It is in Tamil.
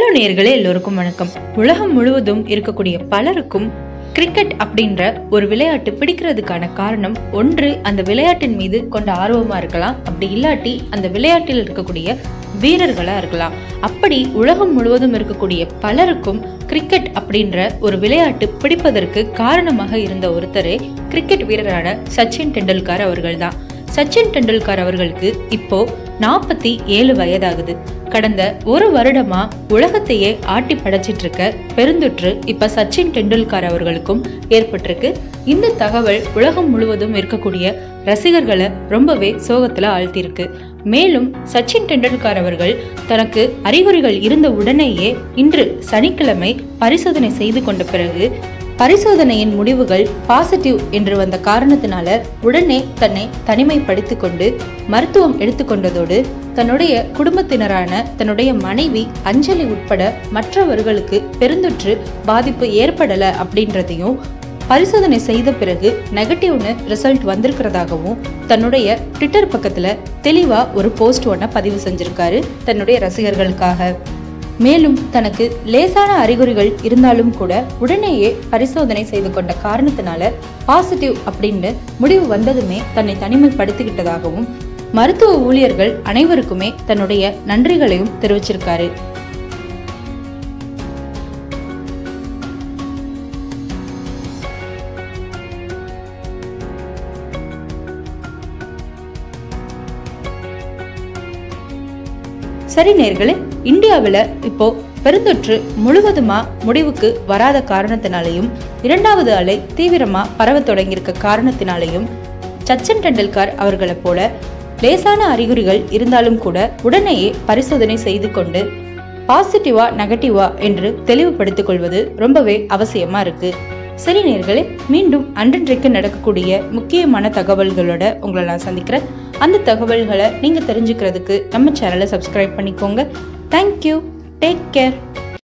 நேயர்களே எல்லோருக்கும் வணக்கம் உலகம் முழுவதும் இருக்கக்கூடிய பலருக்கும் கிரிக்கெட் அப்படின்ற ஒரு விளையாட்டு பிடிக்கிறதுக்கான காரணம் ஒன்று அந்த விளையாட்டின் மீது கொண்ட ஆர்வமா இருக்கலாம் அப்படி இல்லாட்டி அந்த விளையாட்டில் இருக்கக்கூடிய வீரர்களா இருக்கலாம் அப்படி உலகம் முழுவதும் இருக்கக்கூடிய பலருக்கும் கிரிக்கெட் அப்படின்ற ஒரு விளையாட்டு பிடிப்பதற்கு காரணமாக இருந்த ஒருத்தரே கிரிக்கெட் வீரரான சச்சின் டெண்டுல்கர் அவர்கள்தான் சச்சின் டெண்டுல்கர் அவர்களுக்கு இப்போ நாற்பத்தி ஏழு வயதாகுது கடந்த ஒரு வருடமா உலகத்தையே ஆட்டி படைச்சிட்டு இருக்க பெருந்தொற்று இப்ப சச்சின் டெண்டுல்கர் அவர்களுக்கும் ஏற்பட்டிருக்கு இந்த தகவல் உலகம் முழுவதும் இருக்கக்கூடிய ரசிகர்களை ரொம்பவே சோகத்துல ஆழ்த்தியிருக்கு மேலும் சச்சின் டெண்டுல்கர் அவர்கள் தனக்கு அறிகுறிகள் இருந்த உடனேயே இன்று சனிக்கிழமை பரிசோதனை செய்து கொண்ட பிறகு பரிசோதனையின் முடிவுகள் பாசிட்டிவ் என்று வந்த காரணத்தினால உடனே தன்னை தனிமைப்படுத்திக் கொண்டு மருத்துவம் எடுத்துக்கொண்டதோடு தன்னுடைய குடும்பத்தினரான தன்னுடைய மனைவி அஞ்சலி உட்பட மற்றவர்களுக்கு பெருந்தொற்று பாதிப்பு ஏற்படல அப்படின்றதையும் பரிசோதனை செய்த பிறகு நெகட்டிவ்னு ரிசல்ட் வந்திருக்கிறதாகவும் தன்னுடைய ட்விட்டர் பக்கத்துல தெளிவா ஒரு போஸ்ட் ஒன்ன பதிவு செஞ்சிருக்காரு தன்னுடைய ரசிகர்களுக்காக மேலும் தனக்கு லேசான அறிகுறிகள் இருந்தாலும் கூட உடனேயே பரிசோதனை செய்து கொண்ட காரணத்தினால பாசிட்டிவ் அப்படின்னு முடிவு வந்ததுமே தன்னை தனிமைப்படுத்திக்கிட்டதாகவும் மருத்துவ ஊழியர்கள் அனைவருக்குமே தன்னுடைய நன்றிகளையும் தெரிவிச்சிருக்காரு சரி நேர்களே இந்தியாவில் இப்போ பெருந்தொற்று முழுவதுமா முடிவுக்கு வராத காரணத்தினாலையும் இரண்டாவது அலை தீவிரமா பரவ தொடங்கியிருக்க காரணத்தினாலையும் சச்சின் டெண்டுல்கர் அவர்களை போல லேசான அறிகுறிகள் இருந்தாலும் கூட உடனேயே பரிசோதனை செய்து கொண்டு பாசிட்டிவா நெகட்டிவா என்று தெளிவுபடுத்திக் கொள்வது ரொம்பவே அவசியமா இருக்கு சரி நேர்களே மீண்டும் அன்றன்றைக்கு நடக்கக்கூடிய முக்கியமான தகவல்களோட உங்களை நான் சந்திக்கிறேன் அந்த தகவல்களை நீங்க தெரிஞ்சுக்கிறதுக்கு நம்ம சேனலை சப்ஸ்கிரைப் பண்ணிக்கோங்க தேங்க்யூ டேக் கேர்